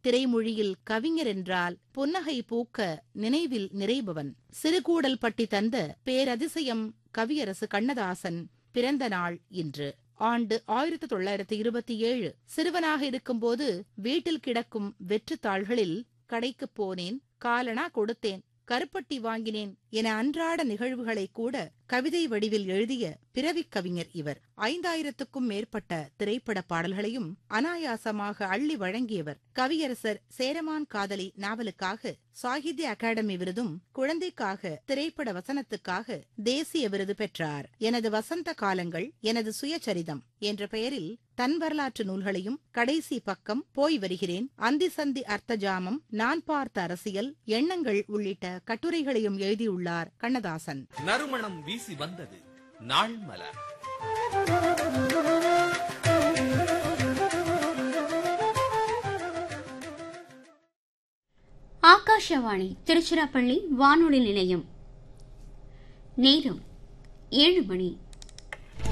திரைமொழியில் கவிஞர் என்றால் புன்னகை பூக்க நினைவில் நிறைபவன் சிறுகூடல்பட்டி தந்த பேரதிசயம் கவியரசு கண்ணதாசன் பிறந்த நாள் இன்று ஆண்டு ஆயிரத்தி தொள்ளாயிரத்தி இருபத்தி ஏழு சிறுவனாக இருக்கும்போது வீட்டில் கிடக்கும் வெற்றுத் தாள்களில் கடைக்குப் போனேன் காலனா கொடுத்தேன் கருப்பட்டி வாங்கினேன் என அன்றாட நிகழ்வுகளை கூட கவிதை வடிவில் எழுதிய பிறவிக் கவிஞர் இவர் ஐந்தாயிரத்துக்கும் மேற்பட்ட திரைப்பட பாடல்களையும் அனாயாசமாக அள்ளி வழங்கியவர் கவியரசர் சேரமான் காதலி நாவலுக்காக சாகித்ய அகாடமி விருதும் குழந்தைக்காக திரைப்பட வசனத்துக்காக தேசிய விருது பெற்றார் எனது வசந்த காலங்கள் எனது சுயசரிதம் என்ற பெயரில் தன் வரலாற்று நூல்களையும் கடைசி பக்கம் போய் வருகிறேன் அந்தி சந்தி அர்த்தஜாமம் நான் பார்த்த அரசியல் எண்ணங்கள் உள்ளிட்ட கட்டுரைகளையும் எழுதியுள்ளார் கண்ணதாசன் நறுமணம் வீசி வந்தது நாள் மலர் ஆகாஷவாணி திருச்சிராப்பள்ளி வானொலி நிலையம் நேரம் ஏழு மணி